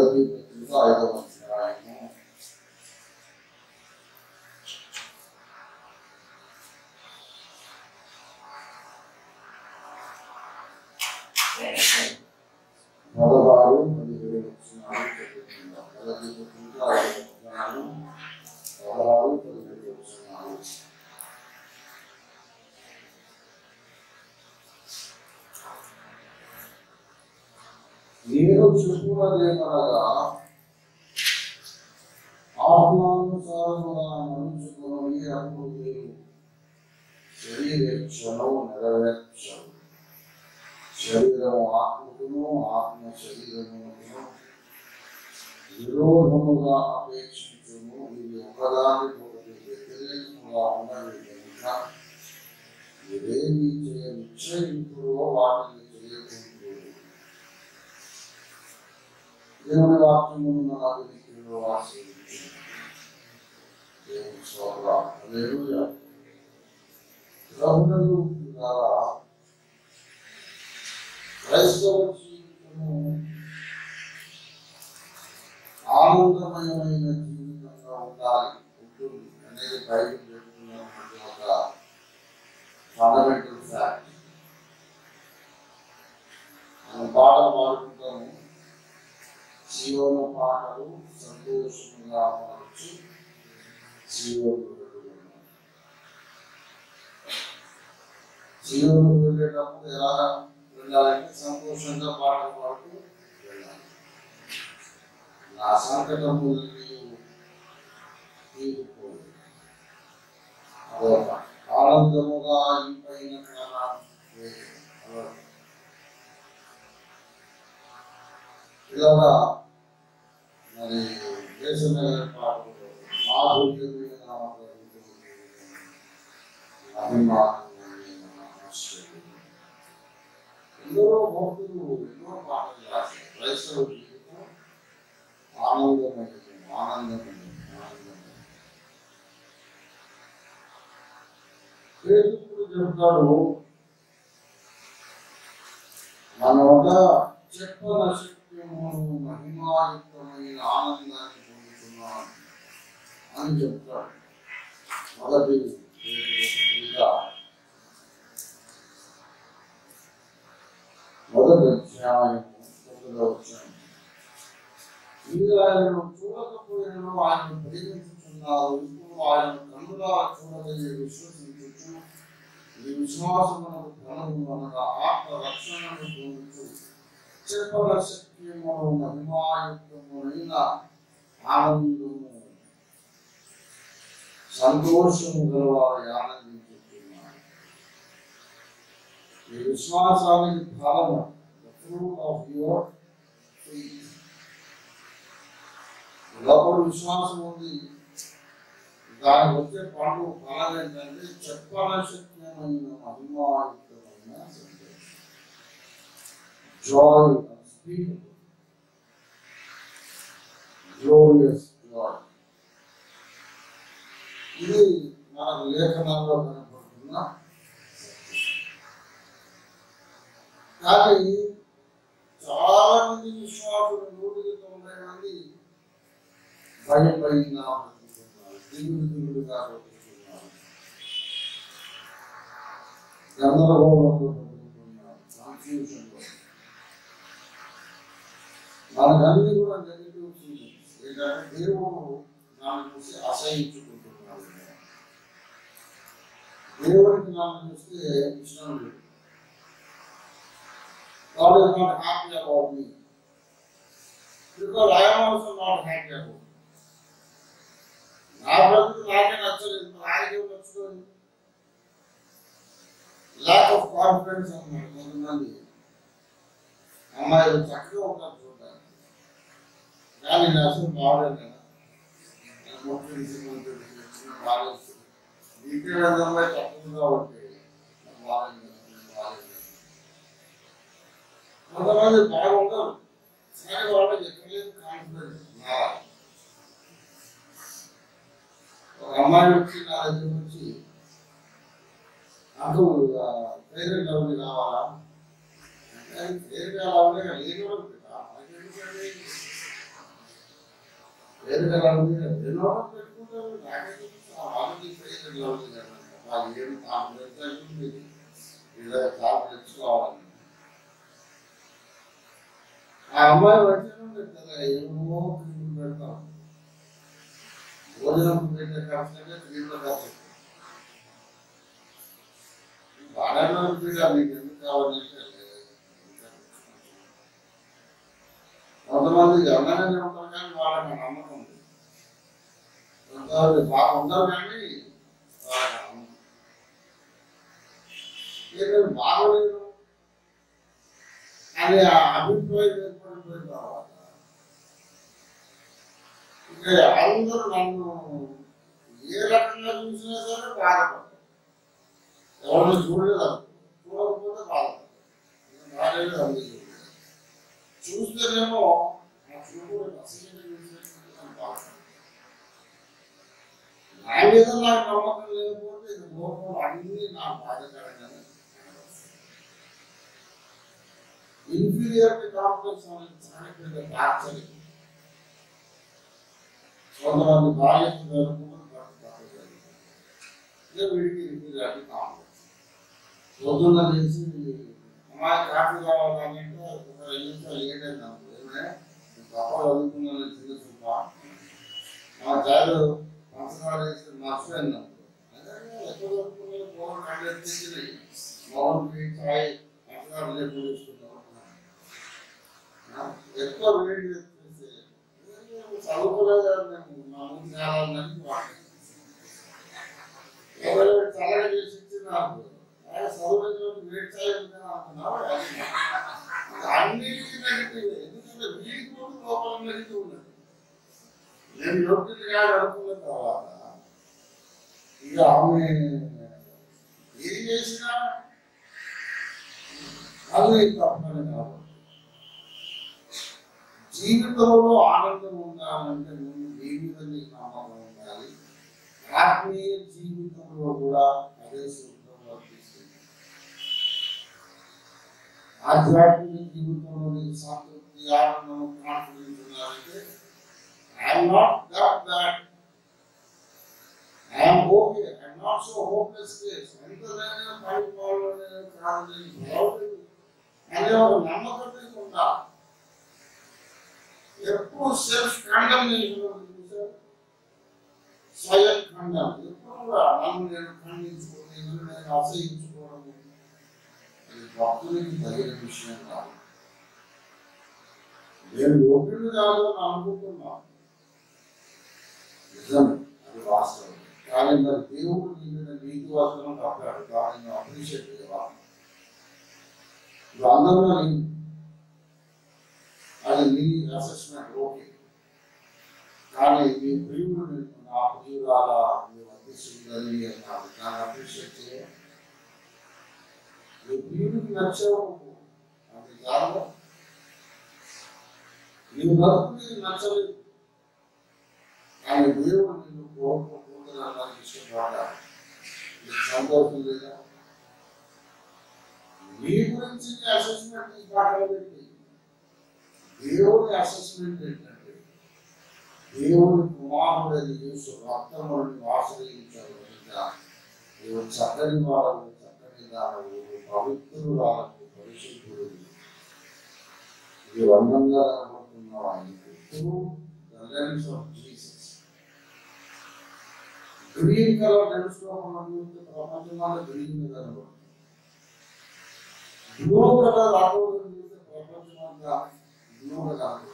మొదటి పత్రిక ఐదవ అధ్యాయము పదహారు పదిహేడు వచ్చినాలు చెప్పుకుందాం మొదటి పత్రిక ఐదవ అధ్యాయము పదహారు పదిహేడు వచ్చినాలు నేను చెప్పున్నదేమనగా ఆత్మానుసారముగా నడుచుకుని అప్పుడు మీరు శరీరేచ్ఛను నెరవేర్చరు శరీరము ఆత్మకును ఆత్మ శరీరమును విరోధముగా అపేక్షించును ఇది ఒకదానికి ఒకటి వ్యతిరేకముగా ఉన్నవి కనుక ఇదేమి చేయ నిశ్చయింపులో వాటిని చేయకుంటున్నారు దేవుని వాక్యమును నాకు దిక్కులో ఆశ్రయించు దేవుని స్తోత్ర హల్లెలూయా ప్రభువును ద్వారా క్రైస్తవ జీవితము ఆనందమయమైన జీవితంగా ఉండాలి ఉంటుంది అనేది బైబిల్ చెప్తున్నటువంటి ఒక ఫండమెంటల్ ఫ్యాక్ట్ మనం పాటలు పాడుకుంటాము జీవన పాటలు సంతోషంగా పాడచ్చు జీవన జీవనం వెళ్ళేటప్పుడు ఎలా వెళ్ళాలంటే సంతోషంగా పాటలు పాడుతూ వెళ్ళాలి నా సంకటములు నీవు తీరుకోదు అదొక ఆనందముగా ఈ పైన కాలం లేదు. అదొక ఇలాగా మరి దేశనగర్ పాటలు మాధుర్యమైన అభిమానమైన ఆశ్చర్యం ఎందరో భక్తులు ఎన్నో పాటలు రాశారు క్రైస్తవ జీవితం ఆనందమైనది ఆనందమైనది ఆనందమైనది పేరుకుడు చెప్తాడు మన వద్ద చెప్పన శక్యమును మహిమాయుక్తమైన ఆనందాన్ని పొందుతున్నాను అని చెప్తాడు మొదటి పేరు మొదటి అధ్యాయం తొమ్మిదవ అధ్యాయం మీరు ఆయనను చూడకపోయినను ఆయన ప్రేమించుతున్నారు ఇప్పుడు ఆయన కన్నులా చూడగలిగే విశ్వసించు ఈ విశ్వాసమునకు ఫలము అనగా ఆత్మ రక్షణను పొందుతూ చెప్పల శక్యమును మహిమాయుక్తమునైన ఆనందము సంతోషము గలవారు ఆనందించుతున్నారు ఈ విశ్వాసానికి ఫలము the fruit of your faith లోపల విశ్వాసం ఉంది దానికి వచ్చే పండు ఫలం ఏంటంటే చెప్పనశక్యమైన అభిమానితమైన సంతోషం జాయ్ unspeakable glorious joy ఇది మనకు లేఖనాల్లో కనపడుతున్న కానీ చాలా మంది విశ్వాసులు నూటికి తొంభై మంది భయం భయంగా బ్రతుకుతున్నారు దిగులు దిగులుగా బ్రతుకుతున్నారు గందరగోళంలో బ్రతుకుతున్నారు కన్ఫ్యూజన్లో మనకన్నీ కూడా నెగిటివ్ ఫీలింగ్స్ ఏంటంటే దేవుడు నన్ను చూసి అసహించుకుంటున్నాడు దేవుడికి నన్ను చూస్తే ఇష్టం లేదు God is not happy about me. Because I am also not happy about it. నా బ్రతుకు నాకే నచ్చలేదు ఆయనకే నచ్చుతుంది ల్యాక్ ఆఫ్ కాన్ఫిడెన్స్ అన్నమాట కొంతమంది అమ్మాయిలు చక్కగా ఉంటారు చూడడానికి కానీ నేను అసలు బాగలేదు కదా నేను మొత్తం ఇంటి బాగాలేదు ఇంటి అమ్మాయి చక్కగా ఉంటే నాకు బాగాలేదు నేను బాగాలేదు కొంతమంది బాగుంటారు కానీ వాళ్ళకి ఎక్కలేదు కాన్ఫిడెన్స్ ఒక అమ్మాయి వచ్చి నా దగ్గర వచ్చి నాకు పేరెంట్ లవ్లీ కావాలా అంటే పేరెంట్ లవ్లీ లేని వాళ్ళు పేరు కలవాలి ఎన్నో పెట్టుకుంటారు నాకైతే వాళ్ళకి పేరు కలవాలి కదా వాళ్ళు ఏమి తాము పెడతారు ఇలా తాము తెచ్చుకోవాలి ఆ అమ్మాయి వచ్చిన కదా ఏమో క్రీమ్ పెడతాం భోజనం పెట్టే ఖర్చు క్రీమ్లో ఖర్చు బాగా మీకు ఎందుకు కావాలంటే కొంతమంది ఎవరైనా ఉంటారు కానీ వాళ్ళకి నమ్మకం ఉంది కొంతమంది బాగా ఉండరు కానీ వాళ్ళకి నమ్మకం. ఏదైనా బాగోలేదు అని ఆ అభిప్రాయం ఏర్పడిపోయిన తర్వాత ఇంకా అందరూ నన్ను ఏ రకంగా చూసినా సరే బాధపడతారు ఎవరిని చూడలేదు అనుకో. చూడకపోతే బాధపడతారు బాగాలేదు అందుకే చూడలేదు. చూస్తేనేమో నా చూపు అసహ్యంగా చూసినట్టు నాకు బాధపడతారు. నా మీద నాకు నమ్మకం లేకపోతే ఇది లోపల అన్ని నా బాధకరంగానే ఇన్ఫీరియారిటీ కాంప్లెక్స్ అనేది చాలా పెద్ద టార్చర్ ఇది. కొంతమంది బాధ్యత ఇదే వీడికి ఇన్ఫీరియారిటీ కాంప్లెక్స్ పొద్దున్న లేచి అమ్మాయి కాఫీ కావాలంటే ఒక ఐదు నిమిషాలు ఏడైంది అనుకో ఏమైనా గొప్ప చదువుకున్నాను చిన్న చూప మా చాలు పంచదార వేసి మర్చిపోయింది అనుకో అదే ఎక్కువ చదువుకునే పవన్ కళ్ళు ఎత్తించి మౌన్ చాయ్ పంచదార లేకుండా తీసుకుంటాం ఎక్కువ వేడి చేస్తే చదువుకోలేదు మేము మా ముందు కావాలని వాడు ఎవరు చల్లగా చేసి ఇచ్చి నాకు ఆ చదువులేదు వేడి చాయ్ ఉందని అనుకున్నావు అన్నిటికీ నెగిటివ్ ఎందుకంటే వీడికి కూడా లోపల నెగిటివ్ ఉన్నది నేను యోగ్యులు కాదు అనుకున్న తర్వాత ఇక ఆమె ఏం చేసినా అది తప్పని కాబట్టి జీవితంలో ఆనందం ఉండాలంటే ముందు మీ మీద నీకు నమ్మకం ఉండాలి ఆత్మీయ జీవితంలో కూడా అదే సూత్రం వర్తిస్తుంది ఆధ్యాత్మిక జీవితంలో నీకు సంతృప్తి ఆనందం కాన్ఫిడెన్స్ ఉన్నారంటే I'm not that bad I'm okay I'm not so hopeless case ఎంత నేను పడిపోవాలని కాదు నేను అనే ఒక నమ్మకం మీకు ఉండాలి ఎప్పుడు సెల్ఫ్ కండమ్నేషన్ చూసారు స్వయం ఖండం ఎప్పుడు కూడా నన్ను నేను ఖండించుకోవడం నన్ను నేను అసహించుకోవడం అది భక్తునికి తగిన విషయం కాదు నేను యోగ్యుడు కాదు అని అనుకుంటున్నాను నిజం అది వాస్తవం కానీ మరి దేవుడు నీ మీద నీతి వాసనం కప్పాడు కానీ నేను అప్రిషియేట్ చేయాలి ఇప్పుడు అందంగా లేదు అది నీ అసెస్మెంట్ ఓకే కానీ మీ ప్రియుడు నేను నా ప్రియురాల మీ వర్తిస్తుందని అన్నాడు దాన్ని అప్రిషియేట్ చేయ మీ ప్రియుడికి నచ్చవు అది కారణం నీ బ్రతుకు నీకు నచ్చలేదు కానీ దేవుడు నిన్ను కోరుకోకూడదని ఇష్టపడ్డాడు నీకు సంతోషం లేదా నీ గురించి అసెస్మెంట్ పక్కన పెట్టి దేవుని అసెస్మెంట్ ఏంటంటే దేవుని కుమారుడని యేసు రక్తములను ఆశ్రయించారు కనుక నీవు చక్కని వాడవు చక్కని దానవు పవిత్రురాలకు పరిశుద్ధుడు ఇది అందంగా కనబడుతున్నావు ఆయనకు through the lens of Jesus green colour lens లో మనం చూస్తే ప్రపంచంలో గ్రీన్ కనబడుతుంది బ్లూ కలర్ ఆటోలను చూస్తే ప్రపంచమంతా బ్లూగా కనబడుతుంది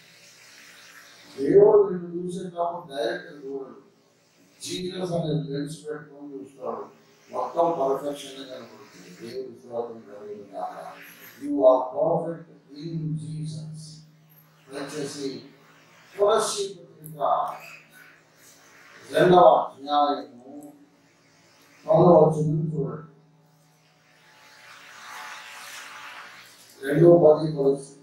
దేవుడు నిన్ను చూసేటప్పుడు డైరెక్ట్ చూడడు జీసస్ అనే లెన్స్ పెట్టుకొని చూస్తాడు మొత్తం పర్ఫెక్షన్ కనబడుతుంది దేవుడి శ్లోకం you are perfect in Jesus దయచేసి తులసి పత్రిక రెండవ అధ్యాయము పదవచ్చు చూడండి రెండో పది తులసి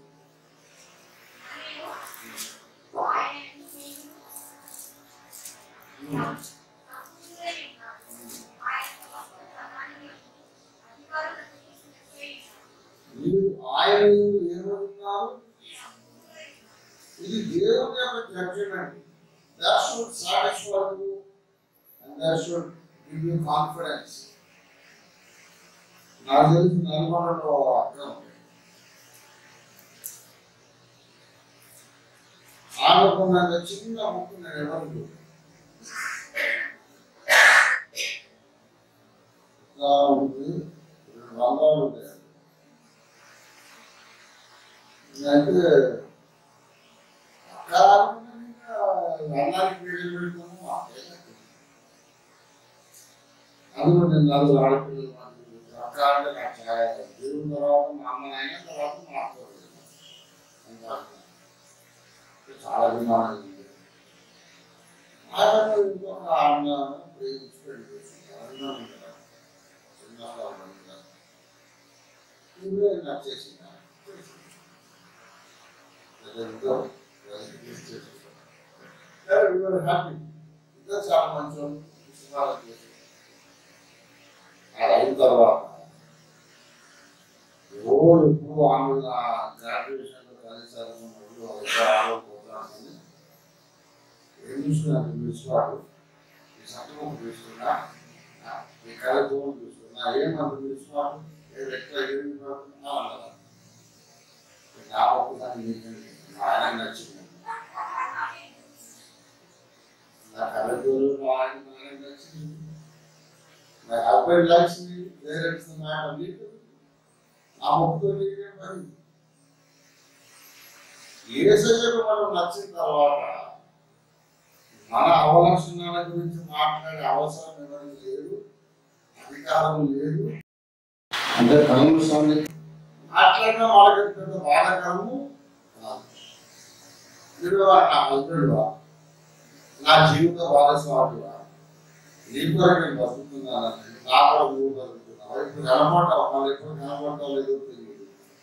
మీరు ఆయన ఏమవుతున్నారు ఇది దేవుని యొక్క judgement that should satisfy you and that should give you confidence. నాకు తెలిసి నల్గొండలో అర్థం ఉంది. ఆమెకున్నంత చిన్న ముక్కు నేను ఎవరు చూడలేదు. ఇలా ఉంది రెండు రంధ్రాలు ఉంటాయి అయితే అక్కడ రంధ్రానికి వీడియో పెడతాము అక్కడ అందులో నేను నలుగురు ఆడపిల్లలు నాకు అక్క అంటే నాకు చాలా దేవుని తర్వాత మా అమ్మ నాయన తర్వాత మా అక్క వదిన. ఇంకా చాలా అభిమానం ఉంది ఆయన ఇంకొక ఆమె ప్రేమించి పెళ్లి చేసుకున్నారు అభిమానం కదా చిన్నగా ఉంది కదా ఇవే నచ్చేసింది హ్యాపీ ఇంకా చాలా మంచి వాళ్ళు అది అయిన తర్వాత ఓ ఎప్పుడు ఆమె గ్రాడ్యుయేషన్ కలిసి చదువుకున్నప్పుడు ఆలోచిపోతాను ఏం చూసుకున్నాను చూసుకోవాలి ఈ సత్యం చూసుకున్నా ఈ కళతో చూసుకున్నా ఏమంత చూసుకోవాలి ఏ ఎట్లా ఏమి నా ఒక్కసారి నీకండి మా ఆయన నచ్చింది నా కళతోలు మా ఆయన ఆయన నచ్చింది My husband likes me, there is the man of leader. ఆ ముక్కు మరి ఏసయ్యకు మనం నచ్చిన తర్వాత మన అవలక్షణాల గురించి మాట్లాడే అవసరం ఎవరికి లేదు అధికారం లేదు అంటే కళ్ళు స్వామి మాట్లాడినా వాళ్ళకి పెద్ద బాధకరము కాదు మీరు నా హస్బెండ్ నా జీవిత భాగస్వామివా నీ కొరకు నేను బతుకుతున్నాను నా కొరకు నువ్వు బతుకుతున్నావు ఇప్పుడు కనపడ్డావు మళ్ళీ ఎప్పుడు కనపడ్డావు లేదో తెలియదు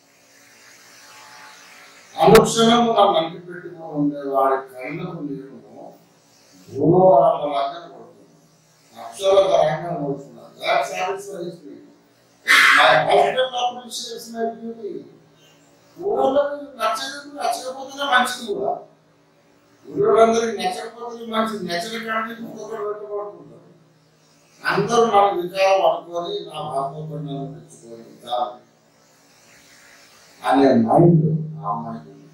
అనుక్షణము నా మంటి పెట్టుకుని ఉండే వాడి కళ్ళకు నేను భూలోకాల లాగా పడుతున్నాను అక్షరాల రంగా పడుతున్నాను that satisfies me my husband appreciates my beauty ఊళ్ళోకి నచ్చదు నచ్చకపోతేనే మంచిది కూడా ఊళ్ళోళ్ళందరికీ నచ్చకపోతే మంచిది నచ్చని కానీ ఇంకొకరు పెట్టబడుతుంటారు అందరూ నాకు వికారం అనుకొని నా భర్తతో నన్ను తెచ్చుకొని వికారం అనే మైండ్ ఆ అమ్మాయికి ఉంది.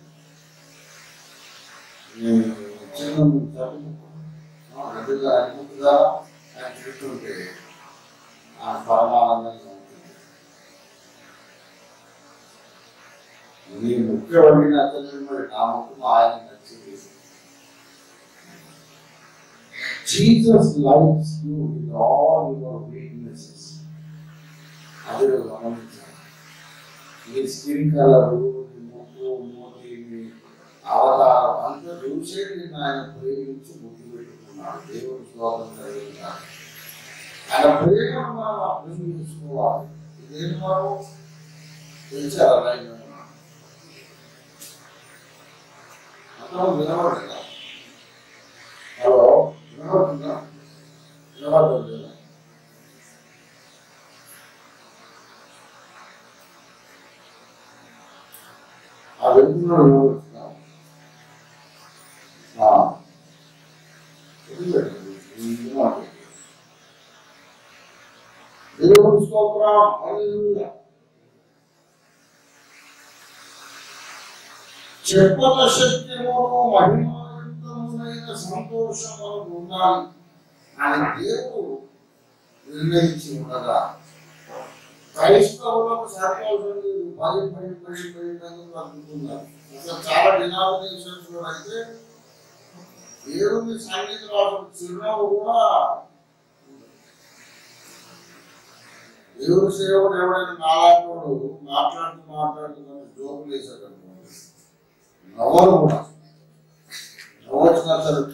నేను చిన్న చదువు రెడ్డిగా అనుకుంటుగా ఆయన తింటుంటే ఆ పరమానందంగా ఉంటుంది నీ ముఖ్య వండి నచ్చలేదు మరి నా ముఖ్యం ఆయన నచ్చింది Jesus likes you with all your weaknesses. అది నువ్వు గమనించాలి నీ స్కిన్ కలరు నీ ముక్కు మూతి నీ అవతారం అంతా చూసే నేను ఆయన ప్రేమించి ముద్దు పెట్టుకున్నాడు దేవుడు శ్లోకం కలిగినాడు ఆయన ప్రేమను మనం అర్థం చేసుకోవాలి ఇదేం మనం తెలిసారా లైన్ అక్కడ వినబడదా హలో వినబడుతుందా వినబడుతుంది ఆ వెళ్తున్నాడు వినబడుతుందా ఆ. వదిలిపెట్టండి. ఈ మాట. దేవుని స్తోత్రం హల్లెలూయా చెప్పల శక్తిలో మహిమాయుక్తమునైన సంతోషము ఉండాలి అని దేవుడు నిర్ణయించి ఉండగా క్రైస్తవులకు సంతోషం లేదు భయం భయం భయం భయం అనుకుంటున్నారు అసలు చాలా డినామినేషన్స్ లో అయితే దేవుని సన్నిధిలో అసలు చిరునవ్వు కూడా దేవుని సేవకుడు ఎవడైనా నాలాంటి మాట్లాడుతూ మాట్లాడుతూ జోకులు వేశాడు అనుకోండి నవ్వరు కూడా నవ్వొచ్చిన అసలు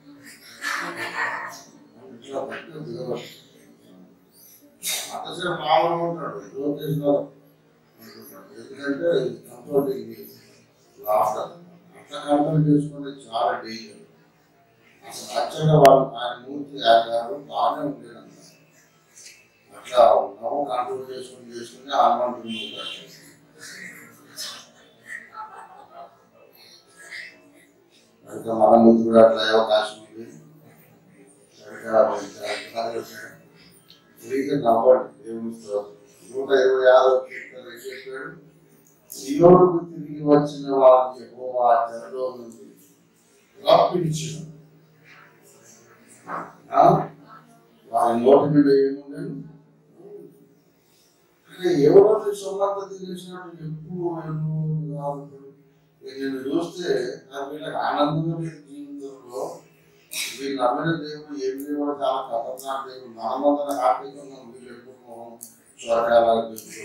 ఇట్లా పట్టి దిగబడి అంతసేపు మామూలుగా ఉంటాడు జోక్ వేసినారు అనుకుంటాడు ఎందుకంటే కంట్రోలింగ్ లాఫ్టర్ అట్లా కంట్రోల్ చేసుకుంటే చాలా డేంజర్ అసలు యాక్చువల్గా వాళ్ళు ఆయన మూర్తి గారు బాగానే ఉండేదంట అట్లా నవ్వు కంట్రోల్ చేసుకుని చేసుకుని హనుమంతుడు ఉంటాడు అయితే మన ముందు కూడా అట్లా అవకాశం ఫ్రీగా నవ్వండి దేవుని స్తోత్రం. నూట ఇరవై ఆరో కీర్తన చెప్పాడు సియోనుకు తిరిగి వచ్చిన వారికి యెహోవా చెరలో నుండి రప్పించిన ఆ? వారి నోటి మీద ఏముండదు అంటే ఎవరో సొమ్మంత తినేసినట్టు ఎప్పుడు ఎన్నో నేను చూస్తే నాకు వీళ్ళకి ఆనందంగా లేదు జీవితంలో వీళ్ళు నమ్మిన దేవుడు ఏం దేవుడు చాలా ఖతర్నాక్ దేవుడు మనమందరం హ్యాపీగా ఉన్నాం వీళ్ళు ఎప్పుడు స్వర్గాలకు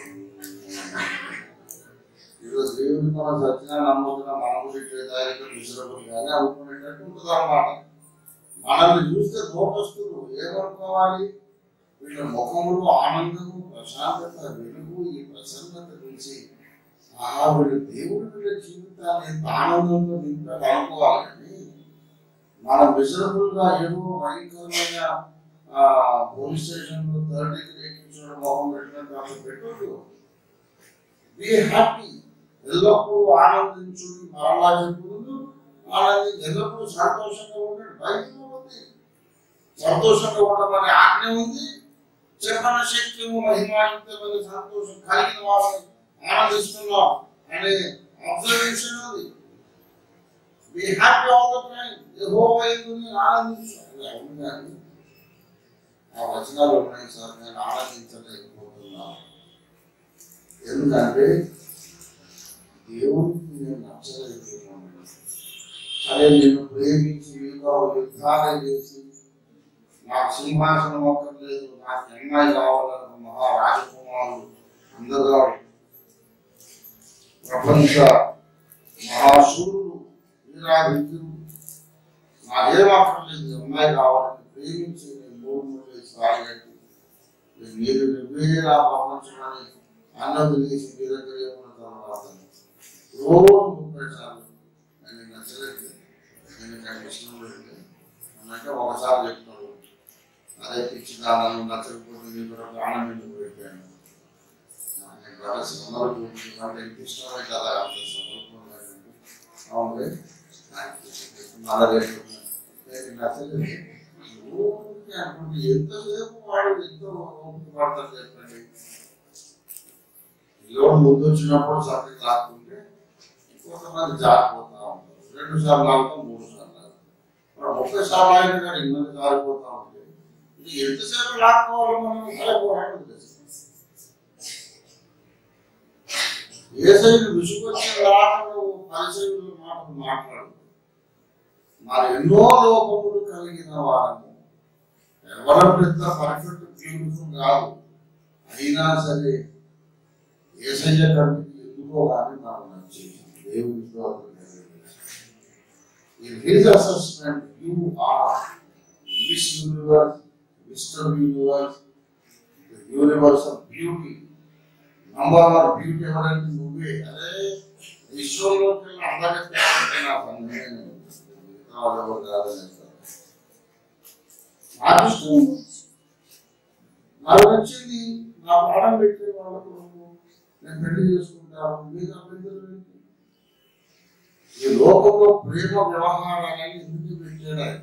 ఈరోజు దేవుడిని మనం సత్యంగా నమ్ముతున్నాం మనం ఇట్లేదు మిశ్రమం కానీ అనుకునేటట్టు ఉంటుంది అన్నమాట మనల్ని చూస్తే దోపస్తులు ఏమనుకోవాలి వీళ్ళ ముఖములో ఆనందము ప్రశాంతత వెలుగు ఈ ప్రసన్నత నుంచి ఆ వీళ్ళ దేవుడు వీళ్ళ జీవితాన్ని ఎంత ఆనందంతో నింపాడు అనుకోవాలి కానీ మనం మిజరబుల్ గా ఏదో భయంకరమైన ఆ, పోలీస్ స్టేషన్ లో థర్డ్ డిగ్రీ ఎక్కించడం మొహం పెట్టినట్టు అట్లా పెట్టొద్దు బి హ్యాపీ ఎల్లప్పుడూ ఆనందించు మరలా చెప్పుకుంటూ ఆనంది ఎల్లప్పుడూ సంతోషంగా ఉండండి బైబిల్లో ఉంది సంతోషంగా ఉండమని ఆజ్ఞ ఉంది చెప్పన శక్తిము మహిమాయుక్తమైన సంతోషం కలిగిన వారిని ఆనందిస్తున్నాం అనే అబ్జర్వేషన్ ఉంది be happy all the time యెహోవా యందుని ఆనందించాలి అవును కానీ ఆ వచనాలు ఉన్నాయి సార్ నేను ఆనందించలేకపోతున్నాను ఎందుకంటే దేవుడికి నేను నచ్చలేకపోతున్నాను అదే నేను ప్రేమించి మీతో యుద్ధాలు చేసి నాకు సింహాసనం ఒక్కర్లేదు నాకు ఎన్నై కావాలన్న మహా రాజకుమారులు అందరూ ప్రపంచ మహాశూరులు వీరాభిద్యులు నాకేం అక్కర్లేదు అమ్మాయి కావాలని ప్రేమించి నేను మూడు మూడు వేసి రాగట్టి మీరు నిర్వేరా ప్రపంచమని అన్నది లేచి మీ దగ్గరే ఉన్న తర్వాత రోజు ముప్పై సార్లు నేను నచ్చలేదు నేను నాకు ఇష్టం లేదు అన్నట్టు ఒకసారి చెప్తాడు అదే పిచ్చి దానాలు నచ్చకపోతే నీ కూడా ప్రాణం ఎందుకు పెట్టాను నేను కూడా సమర్పణ అంటే ఎంత ఇష్టమే కదా అంత సమర్పణ అవును మళ్ళా రేపు నేను నచ్చలేదు ఊరికే అనుకుంటే ఎంతసేపు వాడు ఎంతో ఓపిక పడతారు చెప్పండి లో ముందు వచ్చినప్పుడు సర్ది లాక్కుంటే కొంతమంది జారిపోతా ఉంటారు రెండు సార్లు లాగుతాం మూడు సార్లు లాగుతాం మరి ముప్పై సార్లు అయినా కానీ ఇన్నది జారిపోతా ఉంటే ఇది ఎంతసేపు లాక్కోవాలి మనం అలా పోరాటం చేస్తాం ఏ సైడు విసుకొచ్చిన రాకలు పరిచయుల మాటలు మాట్లాడు మరి ఎన్నో లోపములు కలిగిన వారము ఎవరి పెద్ద పర్ఫెక్ట్ బ్యూటిఫుల్ కాదు అయినా సరే ఏసయ్య కంటికి ఎందుకో కానీ నాకు నచ్చింది దేవుని స్తోత్రం In his assessment, you are Miss Universe, Mr. Universe, the universe of beauty. Number one beauty ఎవరంటే నువ్వే అదే విశ్వంలోకి వెళ్ళి అందరికీ నా పని మిగతా వాళ్ళు ఎవరు కాదని నాకు ఇష్టం నాకు నచ్చింది నా పాఠం పెట్టే వాళ్ళ కొరకు నేను పెళ్లి చేసుకుంటాను మీకు అభ్యంతరం ఏంటి ఈ లోకంలో ప్రేమ వ్యవహారాలని ఎందుకు పెట్టాడు ఆయన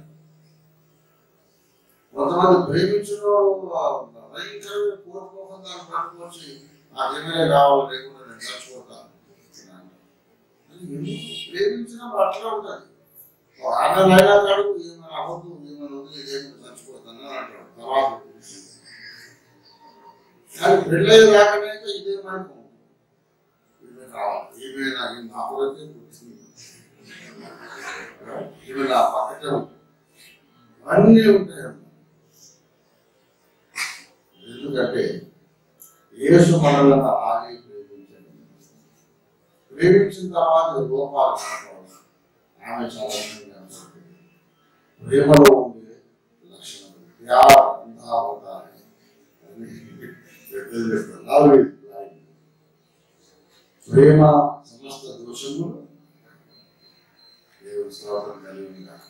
కొంతమంది ప్రేమించిన భయంకరమైన కోరుకోకుండా దాన్ని పట్టుకొచ్చి నాకేమైనా కావాలి లేకుండా నేను చచ్చిపోతాను అని ఎందుకు ప్రేమించినప్పుడు అట్లా ఉంటుంది ఆడలైనా కడుగు ఏమైనా అవ్వద్దు ఏమైనా వద్దు ఇదేమైనా చచ్చిపోతాను అని అంటాడు తర్వాత కానీ పెళ్ళయ్య రాకనే ఇదే మనకు ఈమె కావాలి ఈమె నాకు నా కొరకే పుట్టింది ఈమె నా పక్కనే ఉంది అన్నీ ఉంటాయి అన్నమాట. ఎందుకంటే యేసు మనల్ని అలాగే ప్రేమించాడు ప్రేమించిన తర్వాత లోపాలు కనపడవు ఆమె చాలా అందంగా ఉంటుంది. ప్రేమలో ఉండే లక్షణం ప్యార్ అంతా అవుతాయి లవ్ ఇస్ లైఫ్ ప్రేమ సమస్త దోషములు దేవుని స్తోత్రం కలిగి కాదు.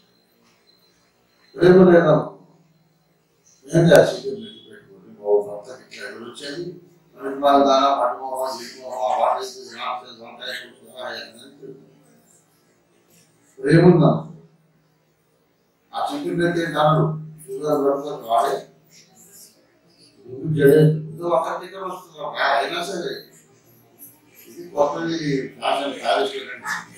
ప్రేమ లేదనుకో ఏం చేసి పెట్టుకోండి మా భర్తకి ఇట్లా ఎదురు వచ్చేది మనకి మన దాన పట్టుకోవడం దిగుకోవడం వాడేసి జ్ఞాపకం వంకాయ ప్రేమ ఉందనుకో ఆ చికెన్ అయితే అన్నారు షుగర్ పడుతుంది వాడే నువ్వు జడే ఇది ఒక టికెట్ వస్తుంది ఒక అయినా సరే ఇది కొత్తది ఫ్యాషన్ కార్యక్రమం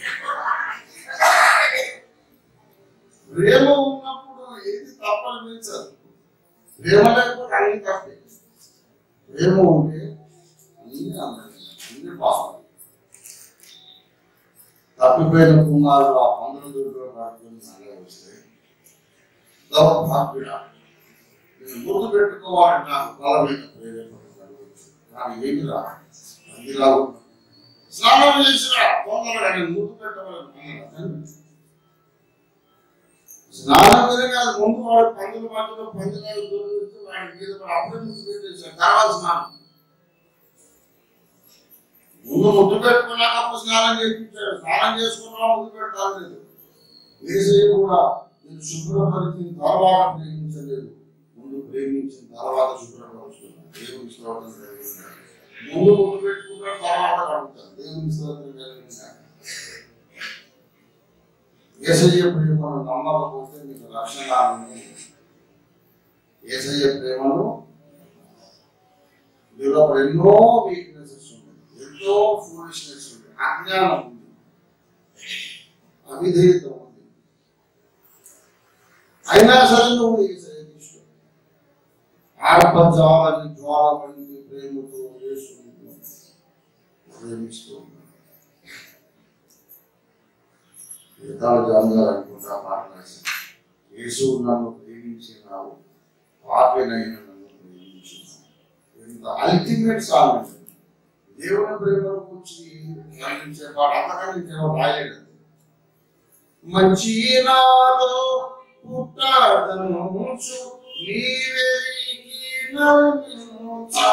ప్రేమ ఉన్నప్పుడు ఏది తప్పనిపించదు ప్రేమ లేకపోతే అన్ని తప్పే ప్రేమ ఉంటే అన్ని అన్నది అన్ని బాగుంది తప్పిపోయిన కుమారుడు ఆ పందుల దూరంలో పడుకుని అలా వస్తే దౌర్భాగ్యుడ నేను గుర్తు పెట్టుకోవాలని నాకు బలమైన ప్రేరేపణ కలుగుతుంది కానీ ఏమి రా అది రావు స్నానం చేసిరా తొందరగా నేను గుర్తు పెట్టవాలని స్నానం మీద కాదు ముందు వాడు పందుల మధ్యలో పందులు దొరికి వాడి మీద పడి అప్పుడే ముద్దు పెట్టేశారు తర్వాత స్నానం ముందు ముద్దు పెట్టుకున్నాక అప్పుడు స్నానం చేయించాడు స్నానం చేసుకున్నా ముద్దు పెట్టాలి లేదు ఏసే కూడా నేను శుభ్రపరిచిన తర్వాత ప్రేమించలేదు ముందు ప్రేమించిన తర్వాత శుభ్రపరుచుకున్నాను దేవుని స్తోత్రం కలిగింది ముందు ముద్దు పెట్టుకున్న తర్వాత కడుగుతాను దేవుని స్తోత్రం కలిగింది ఏసయ్య ప్రేమను నమ్మకపోతే మీకు రక్షణ ఉంది ఏసయ్య ప్రేమను మీలో ఎన్నో వీక్నెసెస్ ఉన్నాయి ఎంతో ఫూలిష్నెస్ ఉంది అజ్ఞానం ఉంది అవిధేయత ఉంది అయినా సరే నువ్వు ఏసయ్యకి ఇష్టం ఆర్పజాలని జ్వాల వంటి ప్రేమతో యేసుని ప్రేమిస్తూ ఉన్నాడు మిగతాలు జాంగారు అనుకుంటా మాట్లాడాల్సి యేసు నన్ను ప్రేమించినావు పాపినైన నన్ను ప్రేమించినావు ఎంత అల్టిమేట్ సాంగ్ అండి. దేవుని ప్రేమను గురించి వర్ణించే పాట అంతకన్నా ఇంకేమో రాయలేదు మంచి నాలో పుట్టదనుచు నీవెరిగి నన్ను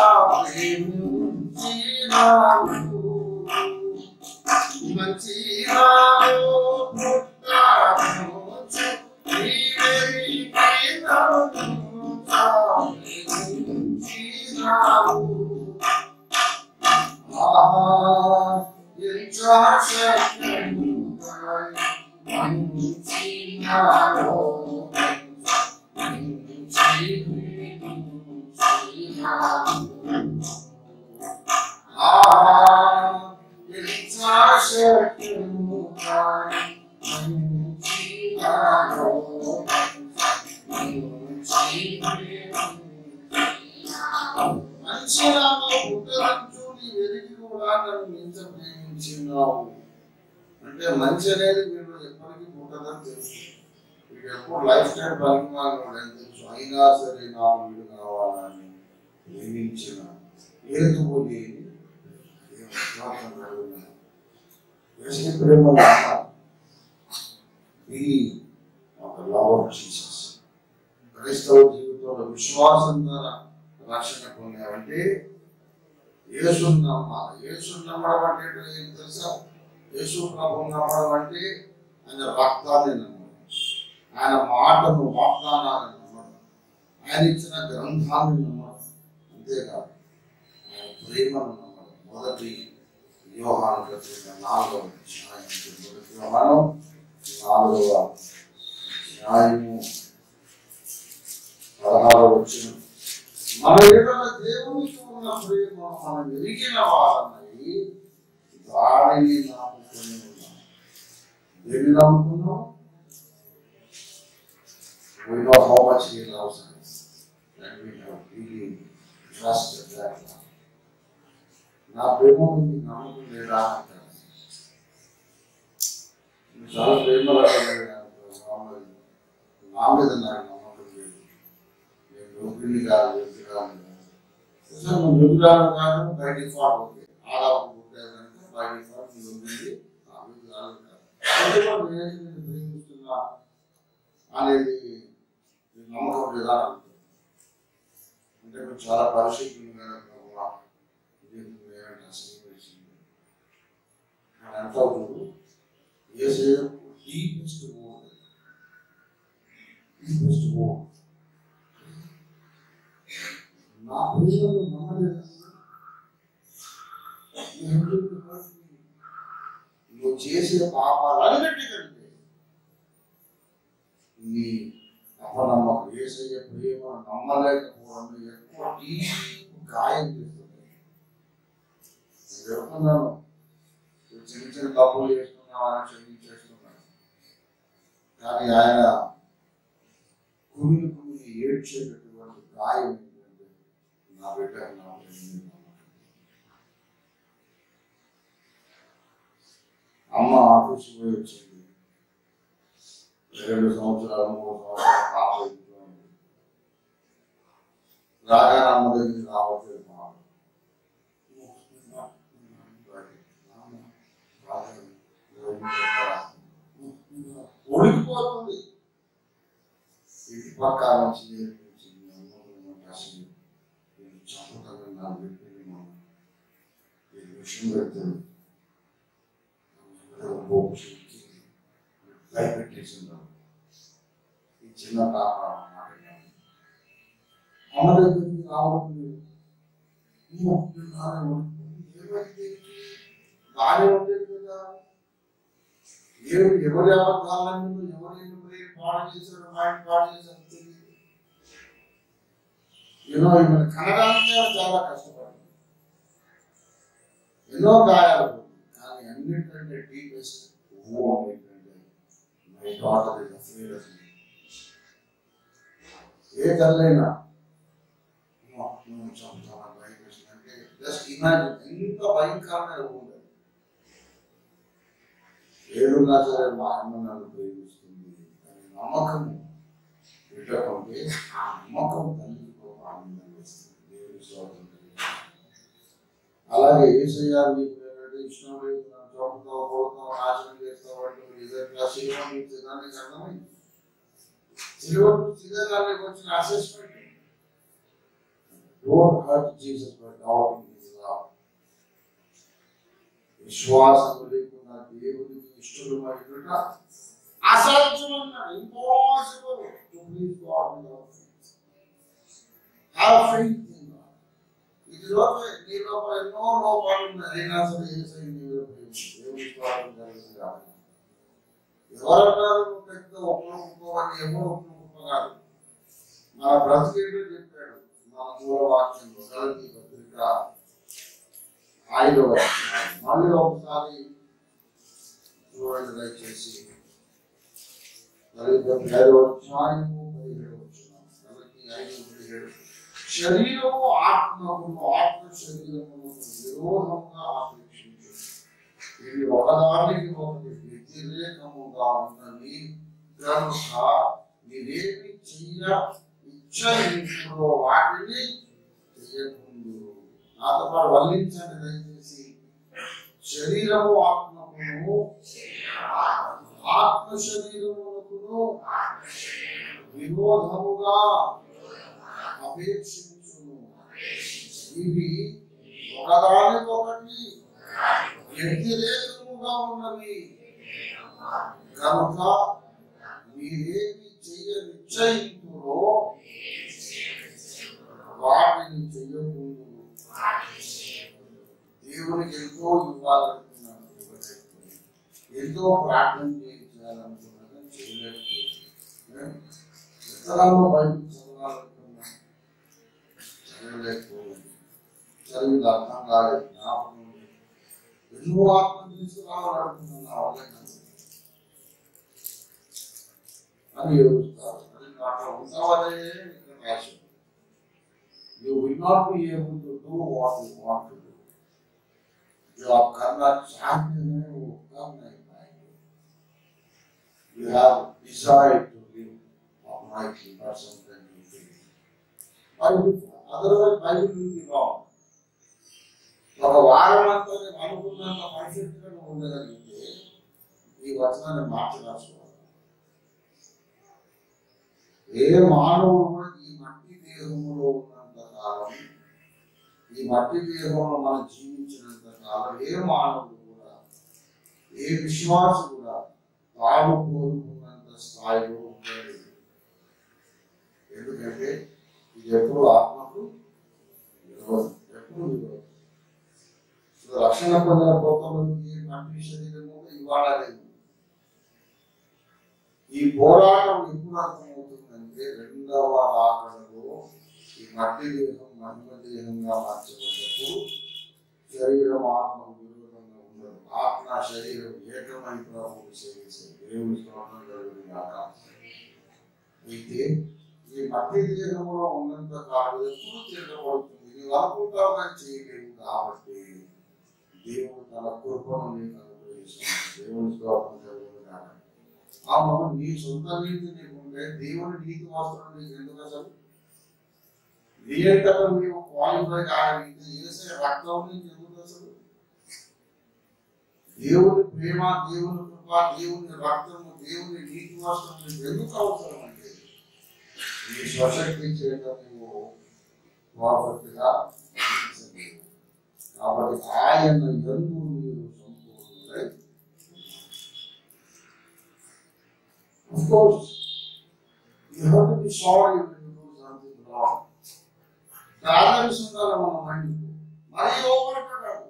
ప్రేమించినావు మంచి నాలో పుట్టదనుచు నీవెరిగి నన్ను ప్రేమించినావు మంచిగా పుట్టరంచు నీ వెలిగి కూడా నన్ను ఎంత ప్రేమించినావు అంటే మంచి అనేది మీరు ఎప్పటికీ పుట్టదని తెలుసు మీకు ఎప్పుడు లైఫ్ స్టైల్ పరిమాణం అని తెలుసు అయినా సరే నా వీడు కావాలని ప్రేమించిన ఏదుకు లేని ఏ విశ్వాసం కలిగిన యేసు ప్రేమ ఇది ఒక లవ్ ఆఫ్ జీసస్ క్రైస్తవ జీవితంలో విశ్వాసం ద్వారా రక్షణ పొందామంటే యేసు నమ్మాలి యేసు నమ్మడం అంటే ఏం తెలుసా యేసు ప్రభు నమ్మడం అంటే ఆయన రక్తాన్ని నమ్మడం ఆయన మాటను వాగ్దానాన్ని నమ్మడం ఆయన ఇచ్చిన గ్రంథాన్ని నమ్మడం అంతేకాదు ఆయన ప్రేమను నమ్మడం మొదటి యోహాను పత్రిక నాలుగవ అధ్యాయం మొదటి యోహాను నాలుగవ అధ్యాయము పదహారవ వచ్చిన మన ఎడల దేవునికి ఉన్న ప్రేమ మనం ఎరిగిన వారమై దానిని నమ్ముకుని ఉన్నాం దేన్ని నమ్ముకున్నాం We know how much He loves us, and we have really trusted that love. నా ప్రేమ ఉంది నమ్మకం లేదా అంటారు నువ్వు చాలా ప్రేమ నా మీద నాకు నమ్మకం లేదు నేను యోగ్యుని కాదు యోగ్యురాలు కాదు అసలు నువ్వు యోగ్యురాలు కాదు బై డిఫాల్ట్ ఓకే ఆదాపు పుట్టేదంటే బై డిఫాల్ట్ నువ్వు యోగ్యుడి ఆ యోగ్యురాలు కాదు అందులో నేను నిన్ను ప్రేమిస్తున్నా అనేది నీకు నమ్మకం లేదా అని అంటారు. అంటే నువ్వు చాలా పరిశుద్ధులు కదా ప్రభువా నీకు నేనంటే ఆశీర్వదించింది అని అంటావు నువ్వు ఏసే డీపెస్ట్ మోడ్ డీపెస్ట్ మోడ్ నా ప్రేమను నమ్మలేదు నువ్వు చేసే పాపాలన్నిటి కంటే నీ అపనమ్మకం ఏసయ్య ప్రేమ నమ్మలేకపోవడం ఎక్కువ డీప్ గాయం చేస్తుంది నేను చెప్తున్నాను చిన్న చిన్న తప్పులు చేస్తున్నామని క్షమించేస్తున్నాను కానీ ఆయన కుమిలి కుమిలి ఏడ్చేటటువంటి గాయం ఏంటంటే నా బిడ్డ నా బిడ్డని నమ్మకం. అమ్మ ఆఫీస్ పోయి వచ్చింది రెండు సంవత్సరాలు మూడు సంవత్సరాలు పాప ఇంట్లో ఉంది రాగా అమ్మ దగ్గరికి రావట్లేదు పాప ఒడిగిపోతుంది ఇంటి పక్క నుంచి నేర్పించింది అమ్మ అసలు నేను చంపుతాను నా బిడ్డని మనం ఈ విషయం పెడతాను భయపెట్టేసింది ఈ చిన్న పాప మాట వినాలి. అమ్మ దగ్గరికి రావట్లేదు బాగానే ఉండేది కదా ఎవరు ఎవరి అబద్ధాలను ఎవరు ఎవరు పాడు చేశారు మైండ్ పాడు చేశారు తెలియదు ఎన్నో ఈమెను కనడానికి చాలా కష్టపడింది ఎన్నో గాయాలు పడింది. కానీ అన్నింటికంటే డీపెస్ట్ ఓ ఏంటంటే my daughter is afraid of me ఏ తల్లైనా "అమ్మా, నువ్వు చంపుతావని భయం వేసింది." అంటే జస్ట్ ఇమాజిన్ ఎంత భయంకరమైన ఊరు ఏదున్నా సరే మా అమ్మ నన్ను ప్రేమిస్తుంది అనే నమ్మకం పెట్టకుంటే ఆ నమ్మకం తల్లికి ఒక ఆనందం వేస్తుంది దేవుని స్తోత్రం తెలియజేస్తుంది. అలాగే ఏసయ్య మీకు ఏంటంటే ఇష్టం లేదు నన్ను చంపుతావు కొడతావు నాశనం చేస్తావు అంటే నిజంగా సినిమా మీకు తినడానికి అర్థమైంది సినిమా తినడానికి వచ్చిన assessment don't hurt Jesus by doubting his love విశ్వాసం లేకుండా దేవునికి ఇష్టమైనట అసాధ్యమన్నాడు impossible to please God without faith have faith in God ఇది లోపల నీ లోపల ఎన్నో లోపాలు ఉన్నాయి అయినా సరే ఏసై నీలో ప్రేమించు. దేవుని విశ్వాసం కలిగింది కాదు ఎవరన్నారు నువ్వు పెద్ద ఒప్పుకోవని ఎవరు ఒప్పుకోగలరు మన బ్రతికేటో చెప్పాడు మన మూల వాక్యంలో గలతీ పత్రిక ఐదవ అధ్యాయం. మళ్ళీ ఒకసారి చూడండి దయచేసి మరి ఐదవ అధ్యాయము పదిహేడు వచ్చినాం గలతీ ఐదు పదిహేడు శరీరము ఆత్మకును ఆత్మ శరీరమును విరోధంగా ఆపేక్షించు ఇవి ఒకదానికి ఒకటి వ్యతిరేకముగా ఉన్నవి కనుక మీరేమి చెయ్య ఇచ్చో వాటిని చెయ్యకుండు నాతో పాటు వల్లించండి దయచేసి శరీరము ఆత్మకును ఆత్మ శరీరమునకును విరోధముగా అపేక్షించును ఇవి ఒకదానికొకటి వ్యతిరేకముగా ఉన్నవి కనుక మీరేమి చెయ్య నిశ్చయించురో వాటిని చెయ్యకూడదు దేవునికి ఎంతో ఇవ్వాలనుకున్నాను ఇవ్వలేకపోయాను. ఎంతో ప్రార్థన చేయాలనుకున్నాను చేయలేకపోయాను ఎంతగానో బయటకు చదవాలనుకున్నాను చదవలేకపోయాను చదివింది అర్థం కాలేదు జ్ఞాపకం లేదు. ఎన్నో ఆత్మ తీసుకురావాలనుకున్నాను నా వల్ల కాదు. అని ఏడుస్తారు అది నాకు ఉన్నవదే ఇక్కడ రాసి You will not be able to do what you want to do. जो आप करना चाहते हैं वो कर नहीं पाएंगे You have desired to live uprightly, not something you feel. Bible, otherwise Bible will be wrong. ఒక వారం అంతా నేను అనుకున్నంత పర్ఫెక్ట్ గా నువ్వు ఉండగలిగితే ఈ వచనాన్ని మార్చరాసుకోవాలి ఏ మానవుడు కూడా ఈ మట్టి దేహంలో ఉన్నంత కాలం ఈ మట్టి దేహంలో మనం జీవించినంత కాలం ఏ మానవుడు కూడా ఏ విశ్వాసం కూడా తాను కోరుకున్నంత స్థాయిలో ఉండలేదు ఎందుకంటే ఇది ఎప్పుడు ఆత్మకు విరోధం ఎప్పుడు విరోధం సో రక్షణ పొందిన కొత్త మందికి మట్టి శరీరము ఇవాళ లేదు ఈ పోరాటం ఎప్పుడు అర్థమవుతుందంటే ఏమంటే రెండవ రాకడలో ఈ మట్టి దేహం మహిమ దేహంగా మార్చబడ్డప్పుడు శరీరం ఆత్మకు విరోధంగా ఉండదు ఆత్మ శరీరం ఏకమై ప్రభువుని సేవించారు దేవుని స్తోత్రం జరుగుతుంది కాక అయితే ఈ మట్టి దేహంలో ఉన్నంత కాలం ఎప్పుడు తిరగబడుతుంది నీవు అనుకుంటావు కానీ చేయలేవు కాబట్టి దేవుడు తన కృపను నీకు అనుగ్రహిస్తున్నాడు దేవుని స్తోత్రం జరుగుతుంది కాక అవును నీ సొంత నీతి నీకుంటే దేవుని నీతి వస్త్రం నీకు ఎందుకు అసలు రియల్గా నీవు క్వాలిఫై కాగలిగితే ఏసే రక్తం నీకు ఎందుకు అసలు దేవుని ప్రేమ దేవుని కృప దేవుని రక్తము దేవుని నీతి వస్త్రం నీకు ఎందుకు అవసరం అంటే నీ స్వశక్తి చేత నీవు వాపట్టుగా జీవించలేవు. కాబట్టి ఆయన ఎందు మీరు సంపూర్ణులై Of course, you have to be sorry when you do something wrong. Balance ఉండాలి మన మైండ్ మరీ ఓవర్ కాదు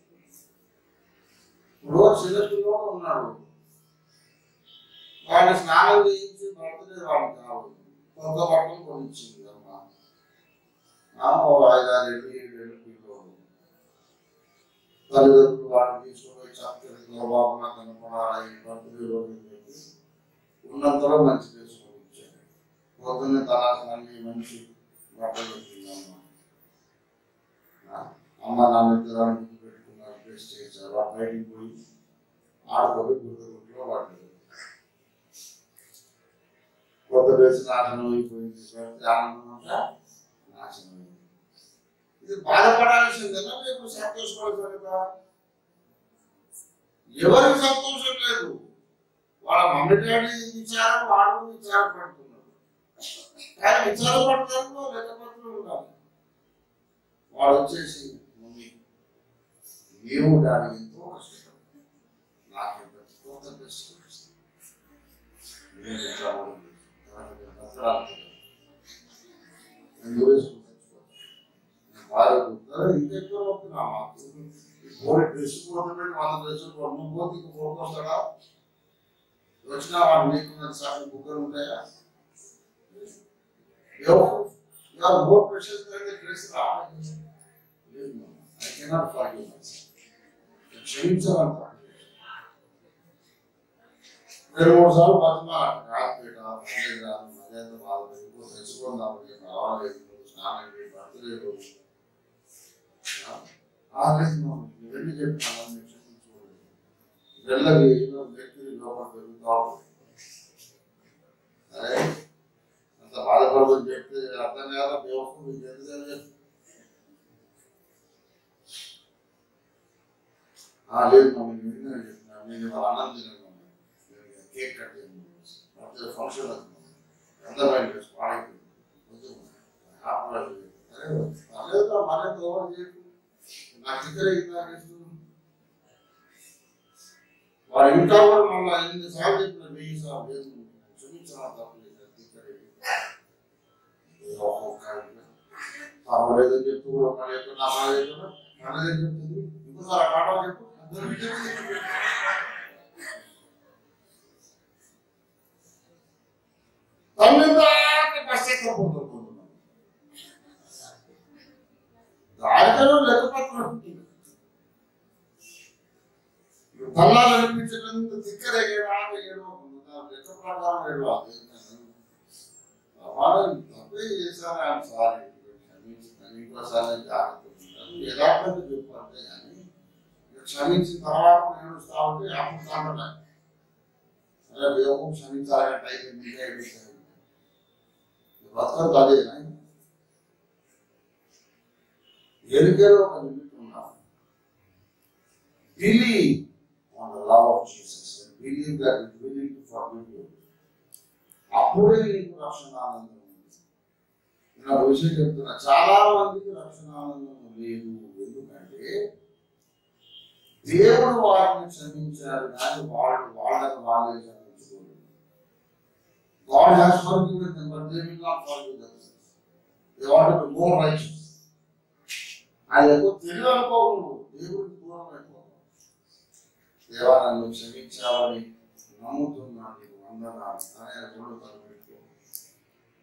ఇప్పుడు చిన్నపిల్లడు ఉన్నాడు వాడిని స్నానం చేయించి బర్త్డే వాడికి కావాలి కొత్త బట్టలు కొనిచ్చింది అమ్మ ఆ, ఓ ఐదారు ఏళ్ళు ఏడు ఏళ్ళు పిల్లోడు తల్లిదండ్రులు వాడిని తీసుకుపోయి చక్కగా బాబు నాకు కనపడాలి బర్త్డే రోజు అని చెప్పి ఉన్నంతలో మంచి చేసుకొని ఇచ్చాడు పొద్దున్నే తన అన్ని మంచి బట్టలు పెట్టిందమ్మ ఆ, అమ్మ నాన్న ఇద్దరు పెట్టుకున్నారు డ్రెస్ చేశారు వాడు బయటికి పోయి ఆడుకోయి గుర్తుగుట్లో వాడు కొత్త డ్రెస్ నాశనం అయిపోయింది ప్రతి ఆనందం అంతా నాశనం అయింది ఇది బాధపడాల్సిందేనా మీకు సంతోషపడాల్సిందా ఎవరికి సంతోషం లేదు వాళ్ళ మమ్మీ డాడీ విచారం వాడు విచారం పడుతున్నారు కానీ విచారం పడతారు లేకపోతే ఉండాలి వాడు వచ్చేసి మమ్మీ నీవు డాడీ ఎంతో కష్టపడు నాకు ఎంత కొత్త బెస్ట్ నేను ఇట్లా ఉంది. నాకు ఎంత దసరాలు నేను వేసుకుంటాను నేను బాగా కూర్చున్నా ఇంకెక్కడ అవుతున్నా పోయి డ్రెస్ పోతే వంద డ్రెస్సులు నువ్వు పోతే ఇంక పోకొస్తాడా వచ్చినా వాడు నీకు సార్ బుక్కలు ఉంటాయా ఎవరు ఎవరు మోర్ ప్రెషర్స్ కంటే డ్రెస్ రావాలి లేదు ఐ కెనాట్ ఫార్గివ్ క్షమించాలంట రెండు మూడు సార్లు బతుమా కాదు బేట పర్లేదు రాదు మర్యాద బాధపడి ఇంకో తెచ్చుకుందాం నేను రావాలేదు స్నానం చేయి బర్త్డే రోజు ఆలేదు మమ్మీ ఇవన్నీ చెప్పినాను నేను క్షమించుకోలేదు వెళ్ళవి ఏదో వ్యక్తులు లోపల పెరుగుతావు అరే అంత బాధపడదని చెప్తే అర్థం కాదా వ్యవస్థ మీకు ఎందుకు తెలియదు ఆ, లేదు మమ్మీ నేను నిన్నే చెప్పినా నేను ఇవాళ అన్నం తిన్నాను మమ్మీ నేను కేక్ కట్ చేయండి మధ్య ఫంక్షన్ అవుతుంది అందమైన డ్రెస్ పాడైపోయింది వద్దు ఆపలేదు అరే పర్లేదు మరింత ఓవర్ చేయకు నాకు దగ్గర ఇంకా వాడు ఇంకా కూడా మళ్ళీ ఎనిమిది సార్లు చెప్పిన వెయ్యి సార్లు లేదు క్షమించాలి తప్పలేదు ఇక్కడ పర్వాలేదని చెప్తూ కూడా మళ్ళీ ఎక్కడ నా బాధ చెప్పినా మనదేం చెప్తుంది ఇంకోసారి ఆ పాట చెప్పు అందరికీ చెప్పు. తల్లి దాకా పశ్చాత్తపోతున్నాను దానికన్నా లెక్కపత్రం ఉంటుంది తల్లాలు అనిపించినంత తిక్కరే ఏడాది ఏడో లెక్క ప్రకారం ఏడో వాళ్ళు తప్పే చేశారు ఆయన సారీ క్షమించుతాను ఇంకోసారి జాగ్రత్త ఉంటాను యథార్థంగా చెప్పంటే కానీ క్షమించిన తర్వాత ఏడుస్తా ఉంటే అప్పుడు కాకుండా అరే దేవుడు క్షమించాలని టైం ఇంకా ఏడుస్తాను బతకదు అదే నాయన ఎరుకేదో ఒక లిమిట్ ఉన్నారు believe on the love of Jesus and believe that He is willing to forgive you. అప్పుడే నీకు రక్షణ ఆనందం ఉంది నేను ఒక విషయం చెప్తున్నా చాలా మందికి రక్షణ ఆనందం లేదు ఎందుకంటే దేవుడు వారిని క్షమించారు కానీ వాళ్ళు వాళ్ళని వాళ్ళే క్షమించుకోలేదు God has forgiven them, but they will not forgive themselves. They want to be more righteous. అది ఎక్కువ తెలియదు అనుకోవు నువ్వు దేవుడికి దూరం అయిపోతావు దేవా నన్ను క్షమించాలని నమ్ముతున్నాను నీకు వందనాలు అని ఆయన చూడు తను పెట్టుకో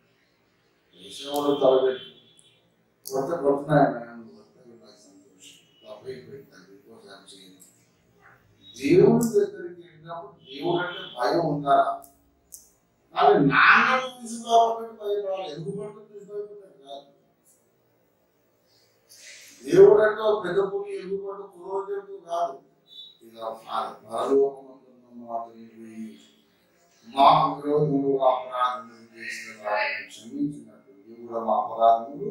వేసేవాడు తలబెట్టి కొత్త కొడుతున్నాయన కొత్తగా నాకు సంతోషం తప్పై పెట్టాను బికాస్ ఐమ్ చేయండి దేవుడి దగ్గరికి వెళ్ళినప్పుడు దేవుడు అంటే భయం ఉండాలా కానీ నాన్నను చూసి కాబట్టి భయపడాలి ఎందుకు పడుతుంది భయపడ్డాడు కాదు దేవుడు అంటే ఒక పెద్ద పులి ఎలుగుబంటు పురోజనుడు కాదు ఇక పరలోకమందున్న మాత్రమే మాకు విరోధములు అపరాధములు చేసిన వారిని క్షమించినట్టు దేవుడు మా అపరాధములు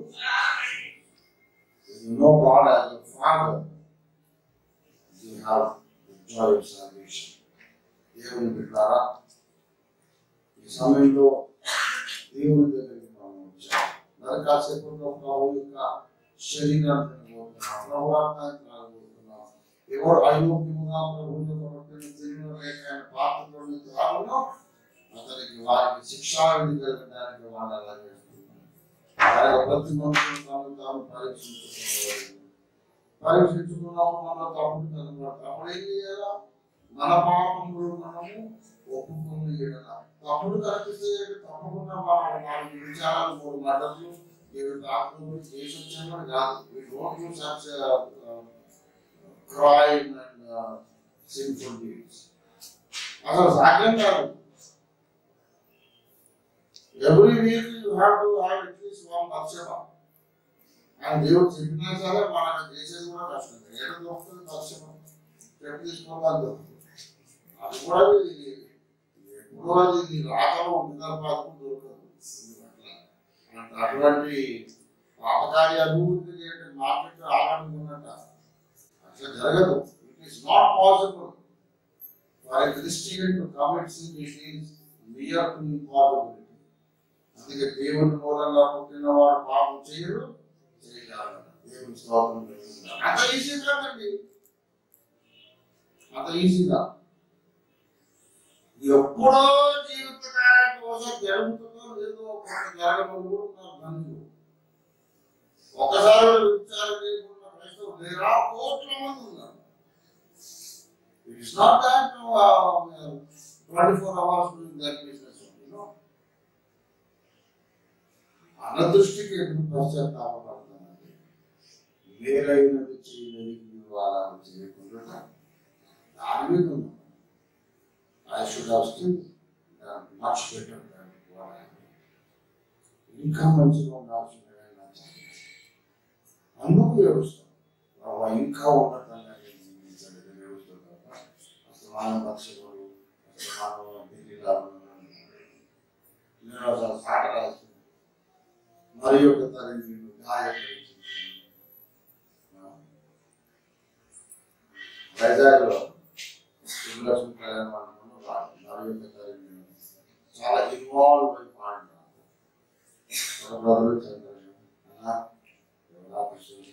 You know God as a father. You have the joy of salvation. దేవుని బిడ్డారా ఈ సమయంలో దేవుని దగ్గరికి మనం వచ్చాం మరి కాసేపట్లో ప్రభు యొక్క శరీరాన్ని తినబోతున్నాం ప్రభుత్వాన్ని త్రాగబోతున్నాం ఎవరు అయోగ్యముగా ప్రభు యొక్క రొట్టెను తిరిగిన లేక ఆయన పాత్రలోని త్రాగునో అతనికి వారికి శిక్షా విధి జరగడానికి వాళ్ళు అలా చేస్తున్నారు ఆయన ప్రతి మనుషులు తాను తాను పరీక్షించుకోవాలి పరీక్షించుకున్నప్పుడు మన తప్పుడు కనబడతాం అప్పుడు ఏం చేయాలా మన పాపములు మనము ఒప్పుకొని ఎడల తప్పుడు కనిపిస్తే తప్పకుండా మనం నాలుగు విచారాలు మూడు మటర్లు ఏడు డాక్టర్లు చేసి వచ్చామని కాదు we don't use such crime and simple deeds అసలు సాధ్యం కాదు every week you have to have at least one పక్షమా అని దేవుడు చెప్పినా సరే మనకు చేసేది కూడా కష్టం ఏడ దొరుకుతుంది పక్షమా చెప్పి తీసుకోవాలి దొరుకుతుంది అది కూడా ఇది ఎప్పుడో అది నీ రాకలో ఉంటుందని మాత్రం దొరకదు అట్లా అటువంటి పాపకార్యాలు మార్కెట్ ఆగడం ఉన్నట్ట అట్లా జరగదు it is not possible for a Christian to commit sin it is near to impossibility అందుకే దేవుని మూలంగా పుట్టిన వాడు పాపం చేయరు చేయగలరు దేవుని స్తోత్రం కలుగుతుంది. అంత ఈజీ కాదండి అంత ఈజీగా ఎప్పుడో జీవితకాలం కోసం జరుగుతుందో లేదో కొంత జరగబడి కూడా నాకు బంధువు ఒకసారి విచారణ చేయకుండా క్రైస్తవులు లేరా కోట్ల మంది ఉన్నారు it's not that twenty four hours that business అనదృష్టికి ఎందుకు పశ్చాత్తాపడుతుందంటే వేరైనది చేయలేదు మీరు అలా చేయకుండా దాని మీద ఉన్నాం I should have still done much better than what I did. ఇంకా మంచిగా ఉండాల్సిన అందుకు ఏడుస్తాం ప్రభావ ఇంకా ఉన్నతంగా నేను జీవించాలి నేను ఏడుస్తాను తప్ప అసమాన పక్షులు అసమాన ఢిల్లీలో నేను అసలు పాట రాసి మరి ఒక తరగతి నేను గాయపరిచి వైజాగ్లో శివలక్ష్మి కళ్యాణ మండపంలో రాదు మరి ఒక తరగతి నేను చాలా ఇన్వాల్వ్ అయి పాడినాను ఒక బ్రదర్ చంద్రన్ అన్నా ఎవరా కృష్ణుడు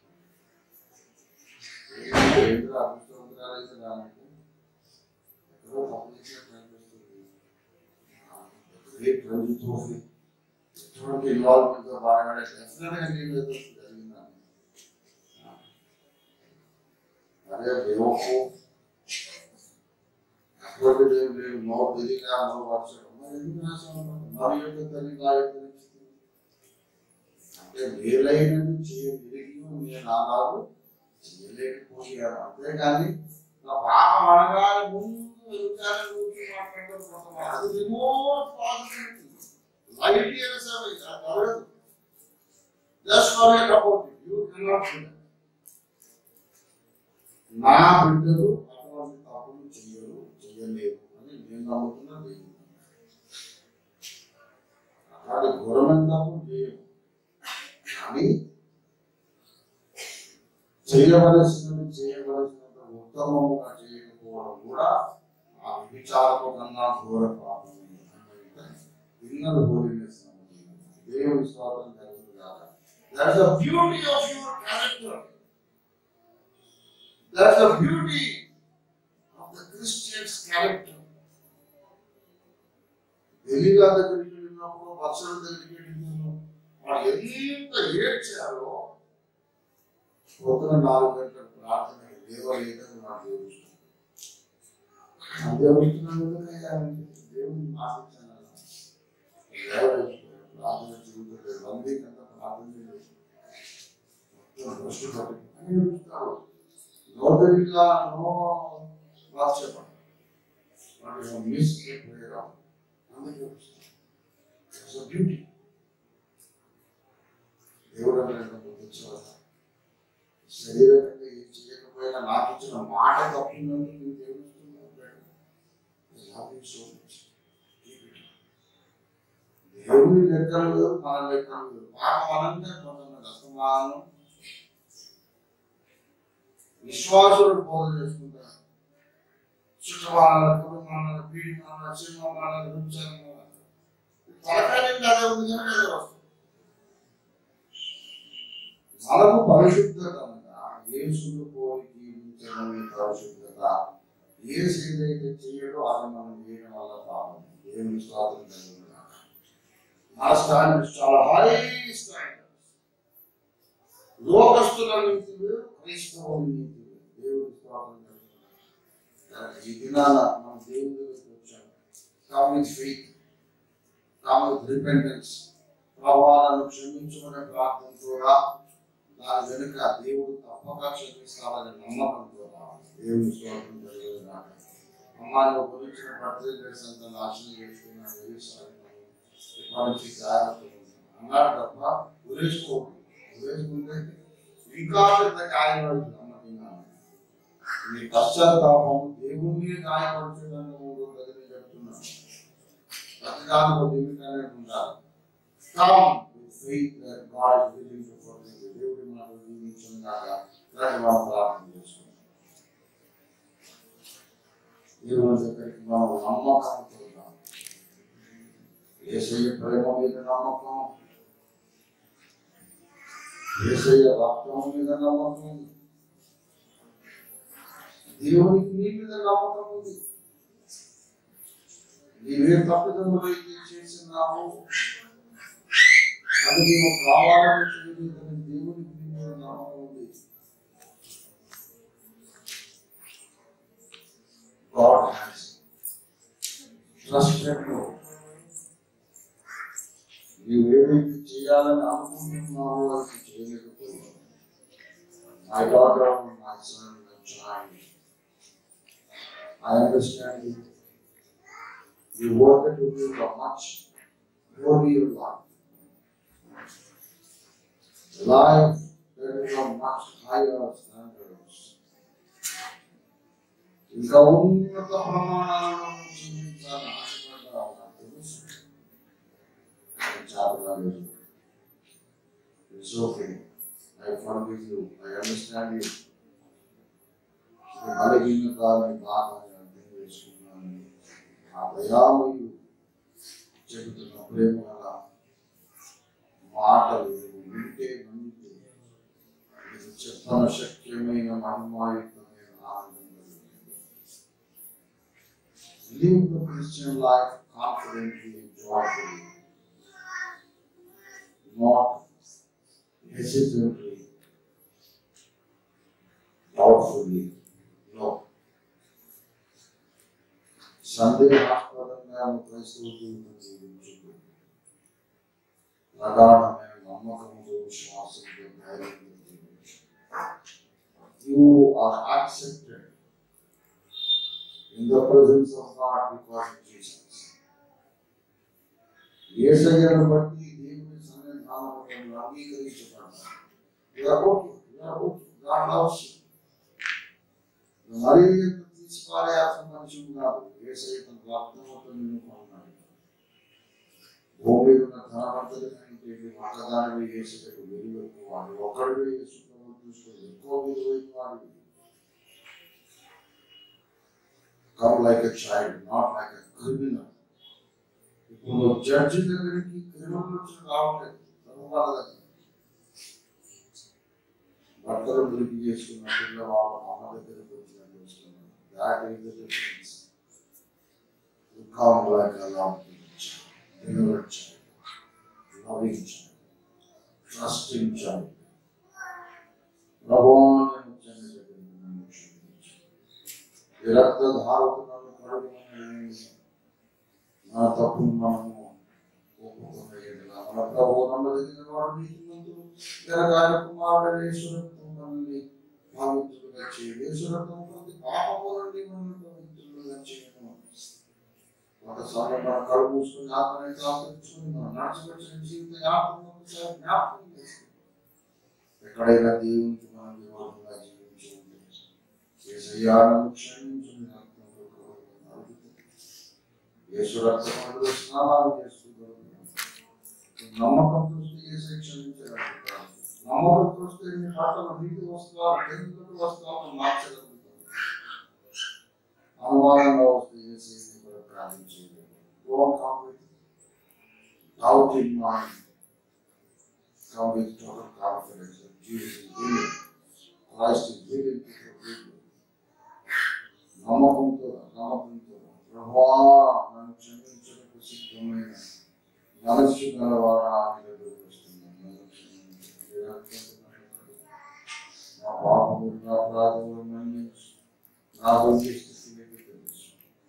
ఏంట్రా కృష్ణుడు గారు అయితే దానికి ఎక్కడో తప్పు చేసినట్టు అనిపిస్తుంది గ్రేట్ రంజు ట్రోఫీ ఎటువంటి ఇన్వాల్వ్మెంట్ తో బాగా డెఫినెట్గా నేను ఏదో జరిగిందని అదే బేవకు అటువంటి ఏం లేదు నో తెలియక నో వర్షం మరి ఎందుకు రాసాము మరి యొక్క తల్లి గాయత్రి అంటే మేలైనది చేయగలిగి నేను ఆనాడు చేయలేకపోయాను అంతేగాని నా పాపం అనగానే ముందు ఎదుగుతానే గురించి మాట్లాడడం కొంతమంది అది రిమోట్ పాసిబిలిటీ లైట్ ఇయర్స్ అవి జరగదు just forget about it you cannot do that నా బిడ్డలు అటువంటి తప్పులు చెయ్యరు చెయ్యలేరు అని నేను నమ్ముతున్నా దేవుడు అట్లాంటి ఘోరమైన తప్పులు చేయరు కానీ చేయవలసినది చేయవలసినంత ఉత్తమముగా చేయకపోవడం కూడా ఆ విచారము కన్నా ఘోర పాపమే ఇన్నర్ హోలీనెస్ దేవుని స్వాతం కలుగుతుంది కాక that's the beauty of your character that's the beauty of the Christians character తెలియగా దగ్గరికి వెళ్ళినప్పుడు పచ్చడి దగ్గరికి వెళ్ళినప్పుడు వాళ్ళు ఎంత ఏడ్చారో పొద్దున నాలుగు గంటల ప్రార్థన లేవలేదని నాకు ఏడుస్తుంది దేవుడు ఇస్తున్నాడు దేవుడిని ఆశించాను ప్రార్థన తిరుగుతుంది వన్ వీక్ అంతా ప్రార్థన చేయలేదు మొత్తం దృష్టి పట్టి అని చూస్తారు నోటరిగా నో క్లాస్ చెప్పండి వాటి మిస్ ప్రేయర్ అందుకే వస్తుంది బ్యూటీ దేవుడు వచ్చేవారు శరీరంగా ఏం చేయకపోయినా నాకు ఇచ్చిన మాట తప్పిందని నేను దేవుస్తున్నాను దేవుని లెక్కలు వేరు, మన లెక్కలు వేరు. పాపం అనంటే కొంతమంది అసమానం విశ్వాసులు బోధ చేసుకుంటారు చుట్టమానాల కుటుంబాల పీడిమానాల చిన్నమానాల విచారణ తలకాయ నిండా అదే ఉంది కానీ అదే వస్తుంది మనము పరిశుద్ధత అనగా యేసును పోలి జీవించడమే పరిశుద్ధత యేసు ఏదైతే చేయడో అది మనం చేయడం వల్ల పాపం దేవుని స్వాతంత్రం మన స్టాండర్డ్స్ చాలా హై స్టాండర్డ్స్ లోకస్తుల నీతి వేరు క్రైస్తవుల నీతి వేరు దేవుని స్వాతంత్రం ఈ దినాన మనం దేవుని దగ్గరికి వచ్చాము come with faith come with repentance ప్రభావాలను క్షమించుకునే ప్రార్థన కూడా దాని వెనుక దేవుడు తప్పక క్షమిస్తాడని నమ్మకంతో రావాలి దేవుని స్తోత్రం జరుగుతున్నాడు అమ్మా నువ్వు గురించిన బర్త్డే డేట్స్ అంతా నాశనం చేసుకున్నాను వెయ్యిసారి ఇప్పటి నుంచి జాగ్రత్తగా ఉంటాను అన్నాడు తప్ప ఉరేసుకో ఉరేసుకుంటే ఇంకా పెద్ద గాయపడుతుంది అమ్మకిన్నాను నీ పశ్చాత్తాపం దేవుని గాయపడుతుందని గదిని చెప్తున్నాను ప్రతిదాని ఒక దేవుని ఉండాలి Come with faith that God is willing to forgive you. దేవుడి మాట జీవించున్నాక ఇలాంటి మనం ప్రార్థన చేసుకుంటాం దేవుని దగ్గరికి మనం నమ్మకంతో ఉన్నాం ఏసయ్య ప్రేమ మీద నమ్మకం ఏసయ్య రక్తం మీద నమ్మకం దేవునికి నీ మీద నమ్మకం ఉంది నీవే తప్పిదములు అయితే చేసినావు అది మేము కావాలని చేయలేదని దేవునికి నీ మీద నమ్మకం ఉంది God has trusted you. నీవేమైతే చేయాలని అనుకుంటున్నావో అది చేయలేకపోయావు My daughter, my son, my child, I understand you. You wanted to live a much holier life. A life that is of much higher standards. ఇంకా ఉన్నత ప్రమాణాలను జీవించాలని ఆశపడ్డావు నాకు తెలుసు అది చేతగా లేదు it's okay I forgive you I understand you బలహీనత నీ బాధ అని అర్థం చేసుకున్నాను ఆ దయామయు చెబుతున్న ప్రేమ గల మాటలు నువ్వు వింటే నమ్మితే ఇది చెప్పన శక్యమైన మహిమాయుక్తమైన ఆనందం కలుగుతుంది. Live the Christian life confidently and joyfully, not hesitantly, doubtfully. No. సందేహాస్పదంగా క్రైస్తవ జీవితం జీవించదు ప్రగాఢమైన నమ్మకంతో విశ్వాసంతో ధైర్యంతో జీవించు You are accepted in the presence of God because of Jesus. యేసయ్యను బట్టి దేవుని సన్నిధానంలో అంగీకరించబడ్డారు. You are okay. You are okay. God loves you. నువ్వు మరీ ఎంత తీసిపారేయాల్సిన మనిషి కాదు యేసయ్య తన రక్తంతో నిన్ను కొన్నాడు భూమి మీద ఉన్న ధనవంతుల కంటే నీ ఒక్కదానివి యేసయ్యకు విలువ ఎక్కువ వాడు ఒక్కడివే యేసుప్రభు చూసుకో ఎక్కువ విలువైన వాడివి come like a child not like a criminal ఇప్పుడు జడ్జి దగ్గరికి క్రిమినల్ వచ్చి రావట్లేదు వాళ్ళ దగ్గర భర్తలు దొరికి చేసుకున్న పిల్లవాడు అమ్మ దగ్గరికి వచ్చినట్టు వస్తున్నాడు that is the difference to come like a love delivered child loving child trusting child ప్రభువాన్ని ముఖ్యంగా చెప్పిన నన్ను క్షమించు. ఈ రక్తధారకు నన్ను కడుగుమని నా తప్పును మనము ఒప్పుకున్న ఎడల మన ప్రభు నమ్మదగిన వాడు నీతిమంతుడు కనుక ఆయన కుమారుడు యేసురక్తం మనల్ని పవిత్రులుగా చేయడు యేసురక్తం పొంది పాపము నుండి మనల్ని పవిత్రులుగా చేయను ఒకసారి మన కళ్ళు మూసుకుని ఆత్మని ఆలోచించుకుని మనం నడిచిపెట్టిన జీవిత యాత్రను ఒకసారి జ్ఞాపకం చేసుకుని ఎక్కడైనా దేవునికి మనం విరోధంగా జీవించి ఉంటే ఏసయ్యాను క్షమించుని రక్తంలో కడుగుతుంది యేసు రక్తంలో స్నానాలు చేస్తున్నారు నమ్మకంతో ఏసై క్షమించగలుగుతారు నమ్మకంతో వస్తే మీ హాటలో నీటి వస్తున్నారు ఎందుకు వస్తున్నారు మార్చగలుగుతారు అనుమానంగా వస్తే ఏసై కూడా ప్రార్థించేది don't come with doubt in mind come with total confidence that Jesus is willing, Christ is willing to forgive you. నమ్మకంతో నమ్మకంతో ప్రభా నన్ను క్షమించడానికి సిద్ధమైన మనస్సు గలవారా అని దగ్గరికి వస్తున్నాను నన్ను క్షమించు. నీ రక్తంతో నన్ను కడుగు. నా పాపము నా అపరాధములు మన్నించు నా భౌతిక స్థితి నీకు తెలుసు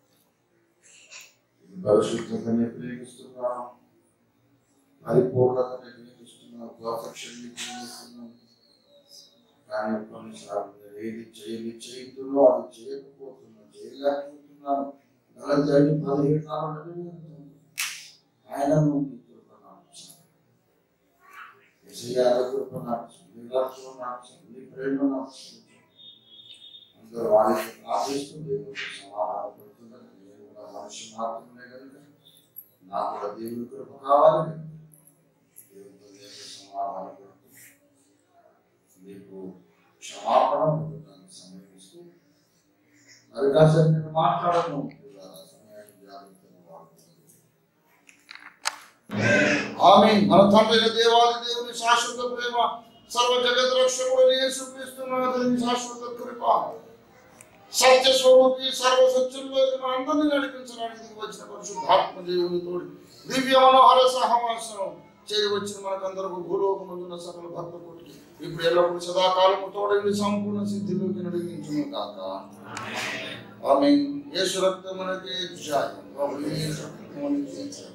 ఇది పరిశుద్ధతని ప్రేమిస్తున్నాను పరిపూర్ణతని ప్రేమిస్తున్నాను పర్ఫెక్షన్ ప్రేమిస్తున్నాను కానీ కొన్నిసార్లు నేను ఏది చేయని చేయుతున్నో అది చేయకపోతున్నా చేయలేకపోతున్నాను నలభై పదిహేడు నాలుగు ఆయన నుండి కృపణాల్సింది విజయాల కృపణాల్సింది నీ రక్షణ నాల్సింది నీ ప్రేమ నాల్సింది అందరూ వారికి ప్రార్థిస్తూ దేవుడికి సమాధానం పడుతున్నారు నేను కూడా మనిషి మాత్రమే కనుక నాకు కూడా దేవుని కృప కావాలి కనుక దేవుడితో నేను సమాధానం పడుతూ మీకు క్షమాపణ పొందడానికి సమయం ఇస్తూ మరి కాసేపు నేను మాట్లాడను పిల్లల సమయాన్ని జాగ్రత్తగా వాడుకోవాలి ఆమె మన తండ్రి దేవాది దేవుని శాశ్వత ప్రేమ సర్వ జగత్ రక్షకుడు యేసుక్రీస్తునాథుని శాశ్వత కృప సత్య స్వరూపి సర్వ సత్యంలోకి మన అందరినీ నడిపించడానికి దిగి వచ్చిన పరిశుద్ధాత్మ దేవుని తోడి దివ్య మనోహర సహవాసం చేరి వచ్చిన మనకందరకు భూలోకమున్న సకల భక్త కోటికి ఇప్పుడు ఎల్లప్పుడు సదాకాలము తోడని సంపూర్ణ సిద్ధిలోకి నడిపించును కాక ఆమె యేసు రక్తమునకే జాయం ప్రభు యేసు రక్తమునకే జాయం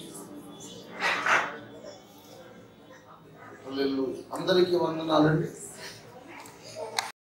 హల్లెలూయా. అందరికీ వందనాలండి